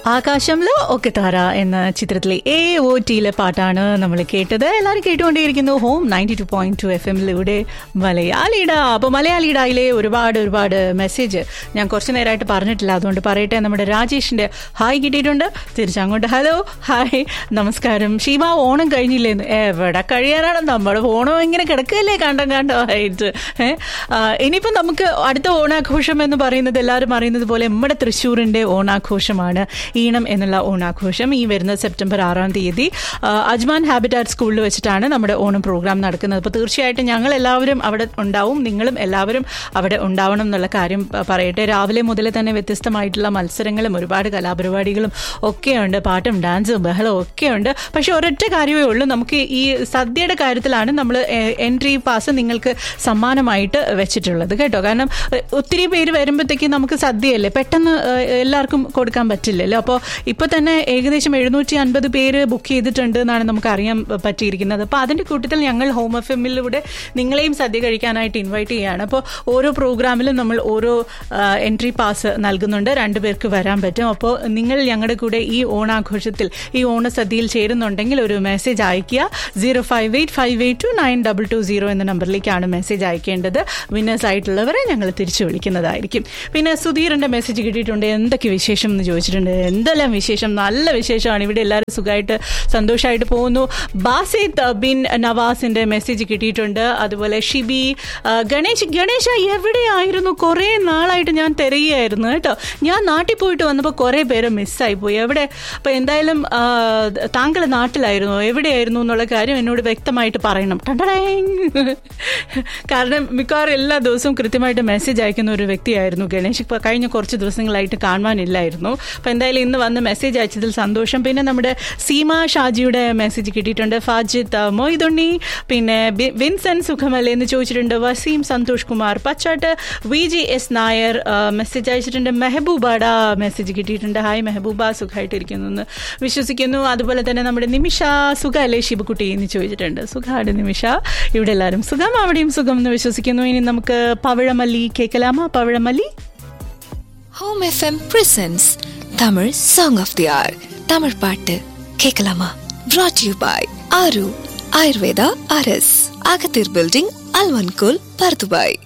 ആകാശംലോ ഒക്കെ താര എന്ന ചിത്രത്തിലെ എ ഒ ടിയിലെ പാട്ടാണ് നമ്മൾ കേട്ടത് എല്ലാവരും കേട്ടുകൊണ്ടേയിരിക്കുന്നു home ninety two point two F എമ്മിലൂടെ മലയാളിട അപ്പോൾ മലയാളിടയിലെ ഒരുപാട് ഒരുപാട് മെസ്സേജ് ഞാൻ കുറച്ച് നേരമായിട്ട് പറഞ്ഞിട്ടില്ല അതുകൊണ്ട് പറയട്ടെ നമ്മുടെ രാജേഷിന്റെ ഹായ് കിട്ടിയിട്ടുണ്ട് തിരിച്ചങ്ങോട്ട് ഹലോ ഹായ് നമസ്കാരം ശിവ ഓണം കഴിഞ്ഞില്ലേന്ന് എവിടെ കഴിയാനാണ് നമ്മുടെ ഓണം ഇങ്ങനെ കിടക്കുകയല്ലേ കണ്ടം കണ്ടമായിട്ട് ഏഹ് ഇനിയിപ്പോൾ നമുക്ക് അടുത്ത ഓണാഘോഷം എന്ന് പറയുന്നത് എല്ലാവരും അറിയുന്നത് പോലെ നമ്മുടെ തൃശ്ശൂരിന്റെ ഓണാഘോഷമാണ് ഈണം എന്നുള്ള ഓണാഘോഷം ഈ വരുന്ന സെപ്റ്റംബർ ആറാം തീയതി ആ, അജ്മാൻ ഹാബിറ്റാറ്റ് സ്കൂളിൽ വെച്ചിട്ടാണ് നമ്മുടെ ഓണം പ്രോഗ്രാം നടക്കുന്നത് അപ്പോൾ തീർച്ചയായിട്ടും ഞങ്ങൾ എല്ലാവരും അവിടെ ഉണ്ടാവും നിങ്ങളും എല്ലാവരും അവിടെ ഉണ്ടാവണം എന്നുള്ള കാര്യം പ- പറയട്ടെ രാവിലെ മുതൽ തന്നെ വ്യത്യസ്തമായിട്ടുള്ള മത്സരങ്ങളും ഒരുപാട് കലാപരിപാടികളും ഒക്കെയുണ്ട് പാട്ടും ഡാൻസും ബഹളവും ഒക്കെയുണ്ട് പക്ഷെ ഒരൊറ്റ കാര്യമേ ഉള്ളൂ നമുക്ക് ഈ സദ്യയുടെ കാര്യത്തിലാണ് നമ്മൾ എൻട്രി പാസ് നിങ്ങൾക്ക് സമ്മാനമായിട്ട് വെച്ചിട്ടുള്ളത് കേട്ടോ കാരണം എ, ഒത്തിരി പേര് വരുമ്പോഴത്തേക്കും നമുക്ക് സദ്യയല്ലേ പെട്ടെന്ന് എ, എല്ലാവർക്കും കൊടുക്കാൻ പറ്റില്ലല്ലോ അപ്പോൾ ഇപ്പോൾ തന്നെ ഏകദേശം എഴുന്നൂറ്റി അൻപത് പേര് ബുക്ക് ചെയ്തിട്ടുണ്ട് എന്നാണ് നമുക്ക് അറിയാൻ പറ്റിയിരിക്കുന്നത് അപ്പോൾ അതിൻ്റെ കൂട്ടത്തിൽ ഞങ്ങൾ ഹോം എഫ് എമ്മിലൂടെ നിങ്ങളെയും സദ്യ കഴിക്കാനായിട്ട് ഇൻവൈറ്റ് ചെയ്യുകയാണ് അപ്പോൾ ഓരോ പ്രോഗ്രാമിലും നമ്മൾ ഓരോ എൻട്രി പാസ് നൽകുന്നുണ്ട് രണ്ടു പേർക്ക് വരാൻ പറ്റും അപ്പോൾ നിങ്ങൾ ഞങ്ങളുടെ കൂടെ ഈ ഓണാഘോഷത്തിൽ ഈ ഓണസദ്യയിൽ ചേരുന്നുണ്ടെങ്കിൽ ഒരു മെസ്സേജ് അയയ്ക്കുക zero five eight five eight two nine double two zero എന്ന നമ്പറിലേക്കാണ് മെസ്സേജ് അയക്കേണ്ടത് വിന്നേഴ്സ് ആയിട്ടുള്ളവരെ ഞങ്ങൾ തിരിച്ചു വിളിക്കുന്നതായിരിക്കും പിന്നെ സുധീറിന്റെ മെസ്സേജ് കിട്ടിയിട്ടുണ്ട് എന്തൊക്കെ വിശേഷം എന്ന് ചോദിച്ചിട്ടുണ്ട് എന്തെല്ലാം വിശേഷം നല്ല വിശേഷമാണ് ഇവിടെ എല്ലാവരും സുഖമായിട്ട് സന്തോഷമായിട്ട് പോകുന്നു ബാസിദ് ബിൻ നവാസിന്റെ മെസ്സേജ് കിട്ടിയിട്ടുണ്ട് അതുപോലെ ഷിബി ആ, ഗണേഷ് ഗണേശ എവിടെയായിരുന്നു കുറേ നാളായിട്ട് ഞാൻ തിരയുകയായിരുന്നു കേട്ടോ ഞാൻ നാട്ടിൽ പോയിട്ട് വന്നപ്പോൾ കുറേ പേര് മിസ്സായി പോയി എവിടെ അപ്പോൾ എന്തായാലും ആ, താങ്കൾ നാട്ടിലായിരുന്നു എവിടെയായിരുന്നു എന്നുള്ള കാര്യം എന്നോട് വ്യക്തമായിട്ട് പറയണം ടണ്ടടേങ്. കാരണം മിക്കവാറും എല്ലാ ദിവസവും കൃത്യമായിട്ട് മെസ്സേജ് അയക്കുന്ന ഒരു വ്യക്തിയായിരുന്നു ഗണേഷ് ഇപ്പോൾ കഴിഞ്ഞ കുറച്ച് ദിവസങ്ങളായിട്ട് കാണുവാനില്ലായിരുന്നു അപ്പോൾ എന്തായാലും ഇന്ന് വന്ന് മെസ്സേജ് അയച്ചതിൽ സന്തോഷം പിന്നെ നമ്മുടെ സീമ ഷാജിയുടെ മെസ്സേജ് കിട്ടിയിട്ടുണ്ട് ഫാജിത്ത് മൊയ്തുണ്ണി പിന്നെ ബി- വിൻസൻ സുഖമല്ലേ എന്ന് ചോദിച്ചിട്ടുണ്ട് Waseem Santhosh Kumar Pachatt V G S Nair ആ, മെസ്സേജ് അയച്ചിട്ടുണ്ട് മെഹബൂബാട മെസ്സേജ് കിട്ടിയിട്ടുണ്ട് ഹായ് മെഹബൂബ സുഖമായിട്ടിരിക്കുന്നു എന്ന് വിശ്വസിക്കുന്നു അതുപോലെ തന്നെ നമ്മുടെ നിമിഷ സുഖമല്ലേ ശിവകുട്ടി എന്ന് ചോദിച്ചിട്ടുണ്ട് സുഖമാണ് നിമിഷ ഇവിടെ എല്ലാവരും സുഖം അവിടെയും സുഖം എന്ന് വിശ്വസിക്കുന്നു ഇനി നമുക്ക് പവിഴമല്ലി കേൾക്കലാമോ പവിഴമല്ലി home FM presents Tamil song of the hour Tamil பாட்டு கேட்கலாமா brought யூ பாய் ஆரு ஆயுர்வேதா அரஸ் அகத்தீர் பில்டிங் அல்வன்கோல் பர்துபாய்